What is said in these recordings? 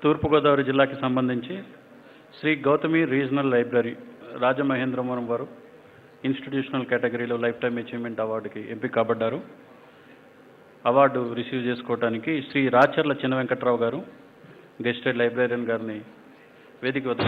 తూర్పుగోదావరి జిల్లాకి సంబంధించి Sri Gautami regional library Rajamahendravaram వారు ఇన్స్టిట్యూషనల్ కేటగిరీలో లైఫ్ టైమ్ అచీవ్మెంట్ అవార్డుకి ఎంపిక కాబడ్డారు అవార్డు రిసీవ్ చేసుకోవడానికి శ్రీ రాచర్ల చిన్న వెంకట్రావు గారు గెస్టెడ్ లైబ్రేరియన్ గారిని వేదిక వద్ద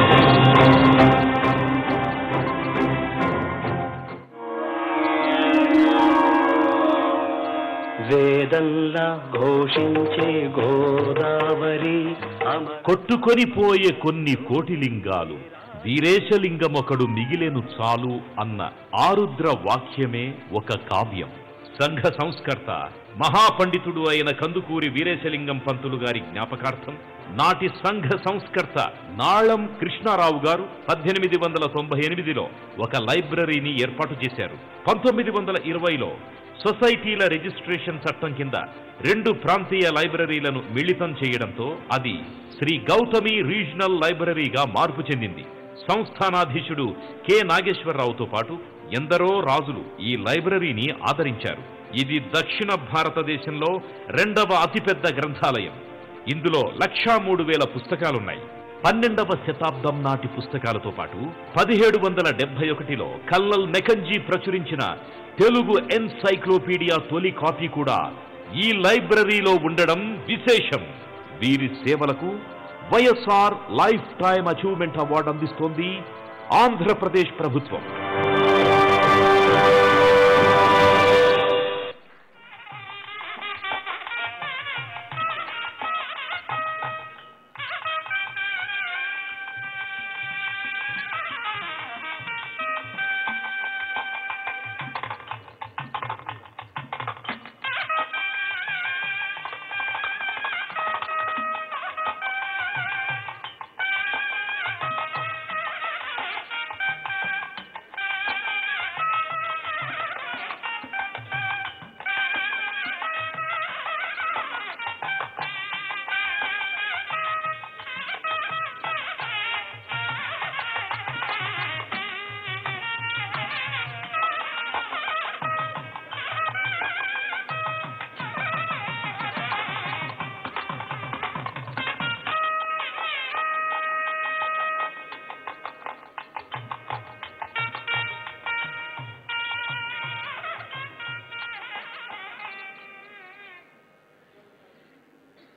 వేదంలా ఘోషించే గోదావరి అమ- కొట్టుకొని పోయే కొన్ని కోటి లింగాలు వీరేశలింగమొకడు మిగిలెను చాలు అన్న ఆరుద్ర వాక్యమే ఒక కావ్యం సంఘ సంస్కర్త మహాపండితుడు అయిన కందుకూరి వీరేశలింగం పంతులు గారి జ్ఞాపకార్థం నాటి సంఘ సంస్కర్త నాళం కృష్ణారావు గారు పద్దెనిమిది వందల తొంభై ఎనిమిదిలో ఒక లైబ్రరీని ఏర్పాటు చేశారు పంతొమ్మిది వందల ఇరవైలో సొసైటీల రిజిస్ట్రేషన్ చట్టం కింద రెండు ప్రాంతీయ లైబ్రరీలను మిళితం చేయడంతో అది శ్రీ గౌతమి రీజనల్ లైబ్రరీగా మార్పు చెందింది సంస్థానాధీశుడు కె నాగేశ్వరరావుతో పాటు ఎందరో రాజులు ఈ లైబ్రరీని ఆదరించారు ఇది దక్షిణ భారతదేశంలో రెండవ అతిపెద్ద గ్రంథాలయం ఇందులో లక్షా మూడు వేల పుస్తకాలున్నాయి పన్నెండవ శతాబ్దం నాటి పుస్తకాలతో పాటు పదిహేడు వందల డెబ్బై ఒకటిలో కల్లల్ మెకంజీ ప్రచురించిన తెలుగు ఎన్సైక్లోపీడియా తొలి కాపీ కూడా ఈ లైబ్రరీలో ఉండడం విశేషం వీరి సేవలకు YSR lifetime achievement award అందిస్తోంది ఆంధ్రప్రదేశ్ ప్రభుత్వం